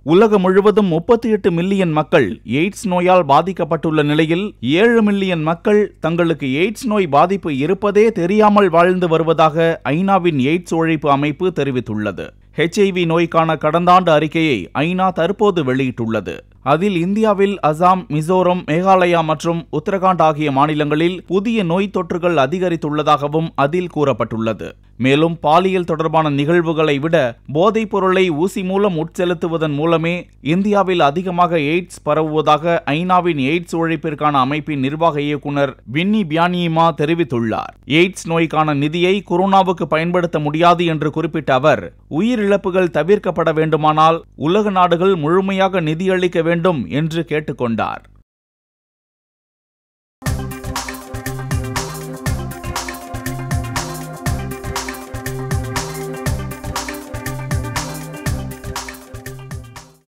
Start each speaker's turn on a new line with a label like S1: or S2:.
S1: உலகம் முழுவதும் முப்பத்தி எட்டு மில்லியன் மக்கள் எய்ட்ஸ் நோயால் பாதிக்கப்பட்டுள்ள நிலையில் ஏழு மில்லியன் மக்கள் தங்களுக்கு எய்ட்ஸ் நோய் பாதிப்பு இருப்பதே தெரியாமல் வாழ்ந்து வருவதாக ஐநாவின் எய்ட்ஸ் ஒழிப்பு அமைப்பு தெரிவித்துள்ளது ஹெச்ஐவி நோய்க்கான கடந்த ஆண்டு அறிக்கையை ஐநா தற்போது வெளியிட்டுள்ளது அதில் இந்தியாவில் அசாம் மிசோரம் மேகாலயா மற்றும் உத்தரகாண்ட் ஆகிய மாநிலங்களில் புதிய நோய் தொற்றுகள் அதிகரித்துள்ளதாகவும் அதில் கூறப்பட்டுள்ளது மேலும் பாலியல் தொடர்பான நிகழ்வுகளை விட போதைப் பொருளை ஊசி மூலம் உட்செலுத்துவதன் மூலமே இந்தியாவில் அதிகமாக எய்ட்ஸ் பரவுவதாக ஐநாவின் எய்ட்ஸ் ஒழிப்பிற்கான அமைப்பின் நிர்வாக இயக்குனர் வின்னி பியானியமா தெரிவித்துள்ளார் எய்ட்ஸ் நோய்க்கான நிதியை கொரோனாவுக்கு பயன்படுத்த முடியாது என்று குறிப்பிட்ட அவர் உயிரிழப்புகள் தவிர்க்கப்பட வேண்டுமானால் உலக நாடுகள் முழுமையாக நிதியளிக்க வேண்டும் என்று கேட்டுக்கொண்டார்